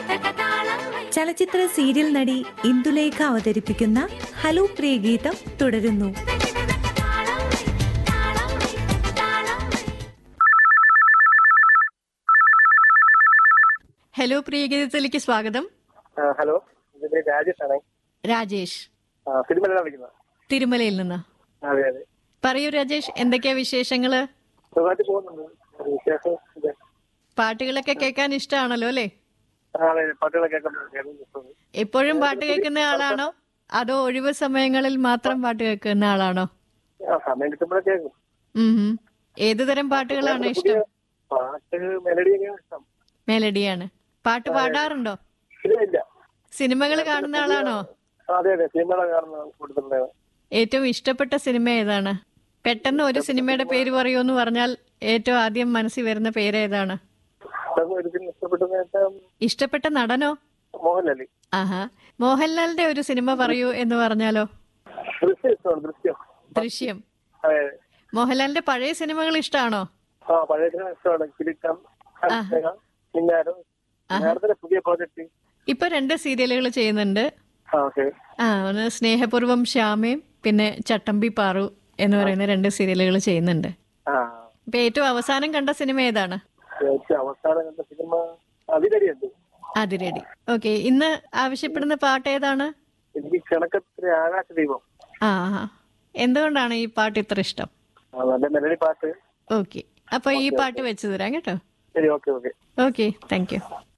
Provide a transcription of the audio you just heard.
ചലച്ചിത്ര സീരിയൽ നടി ഇന്ദുലേഖ അവതരിപ്പിക്കുന്ന ഹലോ പ്രിയ ഗീതം തുടരുന്നു ഹലോ പ്രിയഗീതത്തിലേക്ക് സ്വാഗതം ആ, ഹലോ ഇതിന്റെ രാജേഷ് ആണേ രാജേഷ് ആ, സിനിമയിലാണ് വിളിക്കുന്നത് തിരുമലയിൽ നിന്ന് അതെ അതെ പറയൂ രാജേഷ് എന്തൊക്കെയാ വിശേഷങ്ങള് സുഖമായിട്ട് പോകുന്നുണ്ട് ഒരു വിശേഷം ഇത്. പാട്ടുകളൊക്കെ കേൾക്കാൻ ഇഷ്ടമാണല്ലോ അല്ലേ ആ, അതെ പാട്ടുകളൊക്കെ കേൾക്കാൻ കേൾക്കുന്നു. എപ്പോഴും പാട്ട് കേൾക്കുന്ന ആളാണോ അതോ ഒഴിവ് സമയങ്ങളിൽ മാത്രം പാട്ട് കേൾക്കുന്ന ആളാണോ ആ സമയം കിട്ടുമ്പോഴേ കേൾക്കും ഉം ഹും. ഏത് തരം പാട്ടുകളാണ് പുതിയ ഇഷ്ടം പാട്ട് മെലഡിയൊക്കെയാണ് ഇഷ്ടം മെലഡിയാണ് പാട്ട് പാടാറുണ്ടോ ഇല്ല ഇല്ല സിനിമകൾ കാണുന്ന ആളാണോ ആ, അതെ അതെ സിനിമകളെ കാണുന്ന കൂടുതലുണ്ടായത് ഏറ്റവും ഇഷ്ടപ്പെട്ട സിനിമ ഏതാണ് പെട്ടെന്ന് ഒരു സിനിമയുടെ പേര് പറയൂന്ന് പറഞ്ഞാൽ ഏറ്റവും ആദ്യം മനസ്സിൽ വരുന്ന പേര് ഏതാണ് ഒരു സിനിമ ഇഷ്ടപ്പെട്ടെന്ന് വെച്ചാൽ ഇഷ്ടപ്പെട്ട നടനോ മോഹൻലാലി ആഹാ മോഹൻലാലിന്റെ ഒരു സിനിമ പറയൂ എന്ന് പറഞ്ഞാലോ ദൃശ്യം ഇഷ്ടമാണ് ദൃശ്യം ദൃശ്യം അതെ മോഹൻലാലിന്റെ പഴയ സിനിമകൾ ഇഷ്ടമാണോ ആ പഴയ സിനിമ ഇഷ്ടമാണ് കിലുക്കം ഹരിതക, മിന്നാരം മിന്നാരത്തിന്റെ പുതിയ പ്രോജക്ട് ഇപ്പൊ രണ്ട് സീരിയലുകൾ ചെയ്യുന്നുണ്ട് ആ ഓക്കെ ആ ഒന്ന് സ്നേഹപൂർവം ശ്യാമയും പിന്നെ ചട്ടമ്പി പാറു എന്ന് പറയുന്ന രണ്ട് സീരിയലുകൾ ചെയ്യുന്നുണ്ട് ആ ഇപ്പൊ ഏറ്റവും അവസാനം കണ്ട സിനിമ ഏതാണ് ഏറ്റവും അവസാനം കണ്ട സിനിമ അതിരടിയുണ്ട് അതിരടി ഓക്കെ ഇന്ന് ആവശ്യപ്പെടുന്ന പാട്ട് ഏതാണ് എനിക്ക് കിണക്കത്തിലെ ആകാശ ദൈവം ആ ആ. എന്തുകൊണ്ടാണ് ഈ പാട്ട് ഇത്ര ഇഷ്ടം ആ, നല്ല മെലഡി പാട്ട് ഓക്കെ അപ്പൊ ഈ പാട്ട് വെച്ചു തരാം കേട്ടോ ശരി okay okay okay thank U